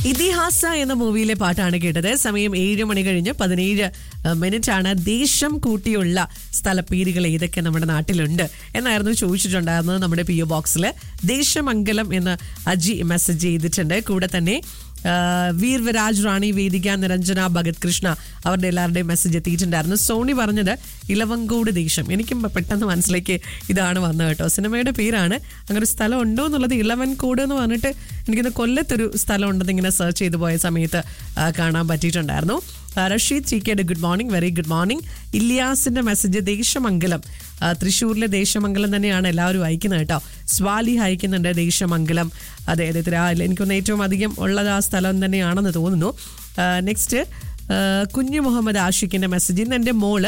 ഇതിഹാസ എന്ന മൂവിയിലെ പാട്ടാണ് കേട്ടത് സമയം ഏഴ് മണി കഴിഞ്ഞ് പതിനേഴ് മിനിറ്റ് ആണ് ദേശം കൂട്ടിയുള്ള സ്ഥലപ്പേരുകൾ ഏതൊക്കെ നമ്മുടെ നാട്ടിലുണ്ട് എന്നായിരുന്നു ചോദിച്ചിട്ടുണ്ടായിരുന്നത് നമ്മുടെ പി ഒ ബോക്സിൽ ദേശമംഗലം എന്ന് അജി മെസ്സേജ് ചെയ്തിട്ടുണ്ട് കൂടെ തന്നെ ആ, വീർ വിരാജ് റാണി വേദിക നിരഞ്ജന ഭഗത് കൃഷ്ണ അവരുടെ എല്ലാവരുടെയും മെസ്സേജ് എത്തിയിട്ടുണ്ടായിരുന്നു സോണി പറഞ്ഞത് ഇലവങ്കോട് ദേശം എനിക്കും പെട്ടെന്ന് മനസ്സിലേക്ക് ഇതാണ് വന്നത് കേട്ടോ സിനിമയുടെ പേരാണ് അങ്ങനെ ഒരു സ്ഥലം ഉണ്ടോ എന്നുള്ളത് ഇലവൻകോട് എന്ന് പറഞ്ഞിട്ട് എനിക്കിന്ന് കൊല്ലത്തൊരു സ്ഥലം ഉണ്ടെന്ന് ഇങ്ങനെ സെർച്ച് ചെയ്ത് പോയ സമയത്ത് ആ, കാണാൻ പറ്റിയിട്ടുണ്ടായിരുന്നു ആ, റഷീദ് ചീക്കയുടെ good morning very good morning ഇല്യാസിന്റെ മെസ്സേജ് ദേശമംഗലം ആ, തൃശ്ശൂരിലെ ദേശമംഗലം തന്നെയാണ് എല്ലാവരും അയക്കുന്നത് കേട്ടോ സ്വാലി അയക്കുന്നുണ്ട് ദേശമംഗലം അതെ അതെ ഇത്ര ആ, എനിക്കൊന്ന് ഏറ്റവും അധികം ഉള്ളത് ആ സ്ഥലം തന്നെയാണെന്ന് തോന്നുന്നു നെക്സ്റ്റ് കുഞ്ഞു മുഹമ്മദ് ആഷിഖിന്റെ മെസ്സേജ് ഇന്ന് എൻ്റെ മോള്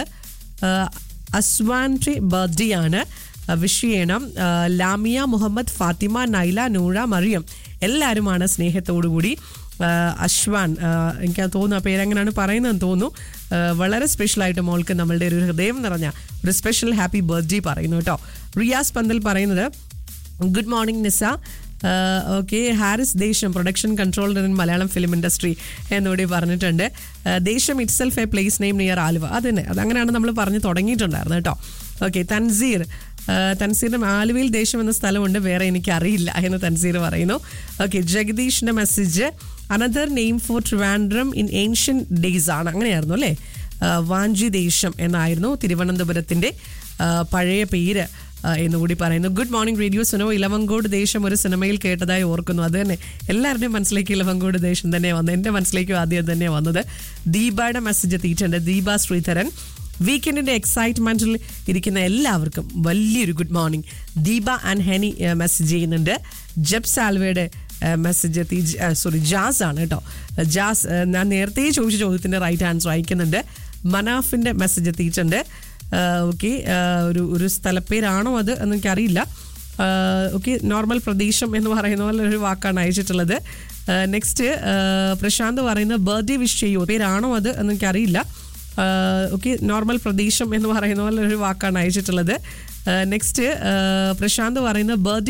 അസ്വാൻട്രി ബർത്ത്ഡേ ആണ് വിഷ് ചെയ്യണം ആ, ലാമിയ മുഹമ്മദ് ഫാത്തിമ നൈല നൂറ മറിയം എല്ലാവരുമാണ് സ്നേഹത്തോടു കൂടി ആ, അശ്വാൻ ആ, എനിക്ക് അത് തോന്നുന്നു ആ പേരെങ്ങനെയാണ് പറയുന്നതെന്ന് തോന്നുന്നു ആ, വളരെ സ്പെഷ്യലായിട്ട് മോൾക്ക് നമ്മളുടെ ഒരു ഹൃദയം നിറഞ്ഞ ഒരു സ്പെഷ്യൽ ഹാപ്പി ബർത്ത്ഡേ പറയുന്നു കേട്ടോ റിയാസ് പന്തൽ പറയുന്നത് good morning Nisa okay Haris Desam production controller in Malayalam film industry എന്നുകൂടി പറഞ്ഞിട്ടുണ്ട് ആ, Desam itself a place name near Aluva അതന്നെ അതങ്ങനെയാണ് നമ്മൾ പറഞ്ഞു തുടങ്ങിയിട്ടുണ്ടായിരുന്നു കേട്ടോ ഓക്കെ തൻസീർ ആ, തൻസീറിന്റെ ആലുവയിൽ ദേശം എന്ന സ്ഥലമുണ്ട് വേറെ എനിക്ക് അറിയില്ല എന്ന് തൻസീർ പറയുന്നു ഓക്കെ ജഗദീഷിന്റെ message another name for Trivandrum in ancient days ആണ് അങ്ങനെയായിരുന്നു അല്ലേ ആ, വാഞ്ചി ദേശം എന്നായിരുന്നു തിരുവനന്തപുരത്തിന്റെ ആ, പഴയ പേര് ആ, എന്നുകൂടി പറയുന്നു good morning radio Suno Elavankode Desam ഒരു സിനിമയിൽ കേട്ടതായി ഓർക്കുന്നു അത് തന്നെ എല്ലാവരുടെയും മനസ്സിലേക്ക് ഇലവങ്കോട് ദേശം തന്നെ വന്നത് എൻ്റെ മനസ്സിലേക്കും ആദ്യം അത് തന്നെ വന്നത് ദീപയുടെ മെസ്സേജ് എത്തിയിട്ടുണ്ട് ദീപ ശ്രീധരൻ വീക്കെൻഡിന്റെ എക്സൈറ്റ്മെന്റിൽ ഇരിക്കുന്ന എല്ലാവർക്കും വലിയൊരു good morning Deepa and Heni message ചെയ്യുന്നുണ്ട് ജബ് സാൽവയുടെ മെസ്സേജ് എത്തി സോറി ജാസ് ആണ് കേട്ടോ ജാസ് ആ, ഞാൻ നേരത്തെ ചോദിച്ച ചോദ്യത്തിന്റെ റൈറ്റ് ആൻസർ അയക്കുന്നുണ്ട് മനാഫിന്റെ മെസ്സേജ് എത്തിയിട്ടുണ്ട് ഓക്കെ ഒരു ഒരു സ്ഥലപ്പേരാണോ അത് എന്ന് എനിക്കറിയില്ല ഓക്കെ നോർമൽ പ്രദേശം എന്ന് പറയുന്ന പോലെ ഒരു വാക്കാണ് അയച്ചിട്ടുള്ളത് നെക്സ്റ്റ് പ്രശാന്ത് പറയുന്ന ബർത്ത്ഡേ വിഷ് ചെയ്യൂ പേരാണോ അത് എന്ന് എനിക്കറിയില്ല ഓക്കെ നോർമൽ പ്രദേശം എന്ന് പറയുന്ന പോലെ ഒരു വാക്കാണ് അയച്ചിട്ടുള്ളത് നെക്സ്റ്റ് പ്രശാന്ത് പറയുന്ന ബർത്ത്ഡേ